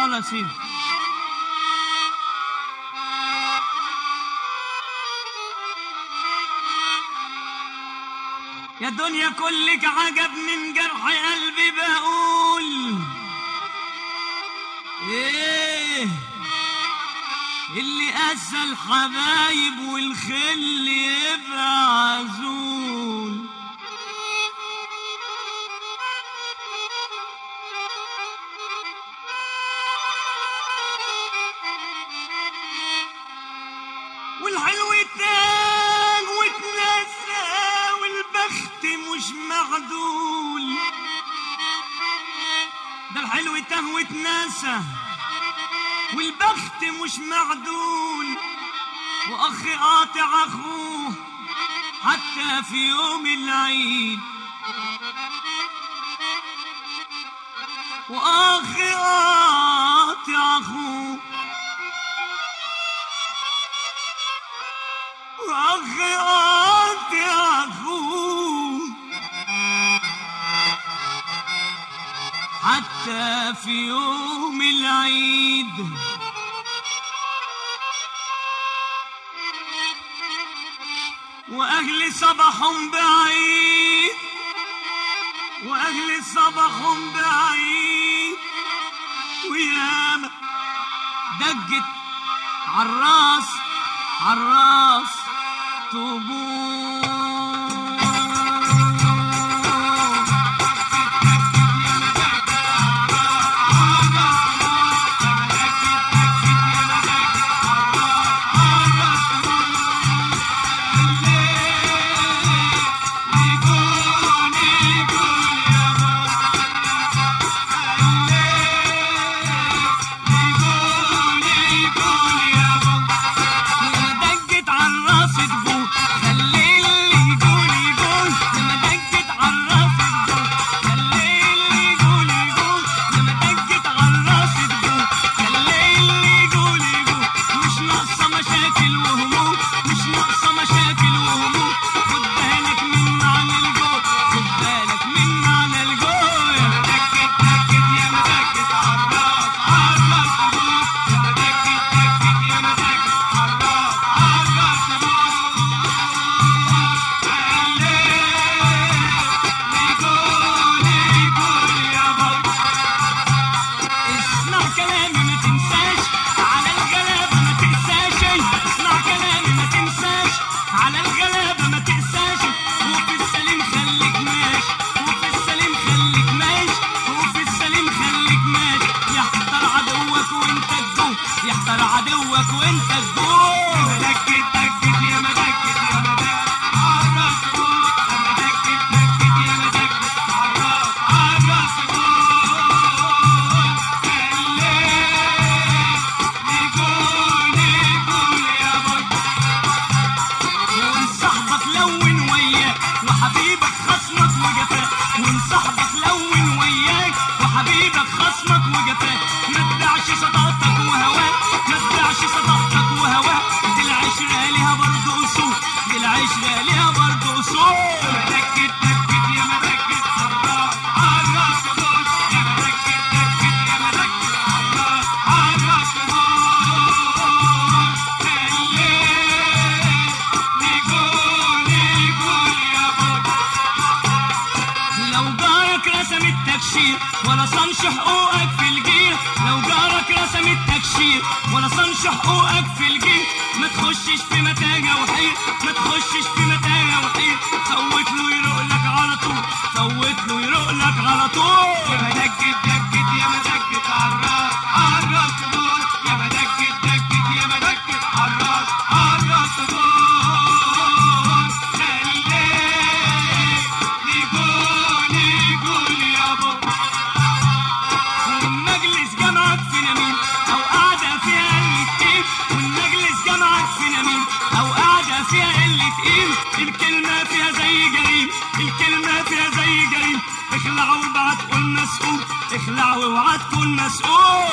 على سيدي يا دنيا كلك عجب من جرح قلبي بقول ايه اللي قسى الحبايب والخل يبقى عزول والحلو تاه واتنسى والبخت مش معدول ده الحلو تاه واتنسى والبخت مش معدول واخ قاطع اخوه حتى في يوم العيد واخ قاطع اخوه واخ قاطع اخوه حتى في يوم العيد واهل صباحهم بعيد واهل صباحهم بعيد وياما دقت عالراس عالراس طبول لما دقت عالراس تبوك خلي اللي يقول يقول لما دقت عالراس تبوك خلي اللي يقول يقول لما دقت عالراس تبوك خلي اللي يقول يقول مش ناقصة مشاكل وهموم مش ناقصة مشاكل وهموم خد بالك من معنى الجول خد بالك من معنى الجول يا دقت دقت يا ما دقت عالراس عالراس تبوك يا ما دقت دقت يا ما دقت عالراس عالراس اسمع كلامي ما تنساش على الغلابة ما تقساش اسمع كلامي ما تنساش على الغلابة ما تقساش وفي السليم خليك ماشي وفي السليم خليك ماشي وفي السليم خليك ماشي يحضر عدوك وانت تجوع يحضر عدوك وانت تجوع دكت دكت يا ما دكت يا ما دكت عالراس تبوك يا ما دكت دكت يا ما دكت عالراس عالراس تبوك وان صاحبك لون وياك وحبيبك خصمك وجفاك وان صاحبك لون وياك وحبيبك خصمك وجفاك ما تبيعش صداقتك وهواك ما تبيعش صداقتك وهواك دي العشرة ليها برضه اصول دي العشرة ليها برضه اصول دكت دكت يا ما دكت عالراس عالراس تبوس يا ما دكت دكت يا ما دكت عالراس عالراس تبوس لو جارك رسم التكشير ولا صنش حقوقك في الجير لو جارك رسم التكشير ولا صنش حقوقك في الجير ما تخشش في متاجة وحير ما تخشش في متاجة وحير فوت له يروق لك على طول فوت له يروق لك على طول يا ما دكت دكت يا ما دكت عالراس عالراس تدور يا ما دكت دكت يا ما دكت عالراس عالراس تدور والمجلس جمعك في نميم او قاعده فيها قله ايه والمجلس جمعك في نميم او قاعده فيها قله ايه الكلمه فيها زي جريم الكلمه فيها زي جريم اخلع وابعت تكون مسؤول اخلع واوعى تكون مسؤول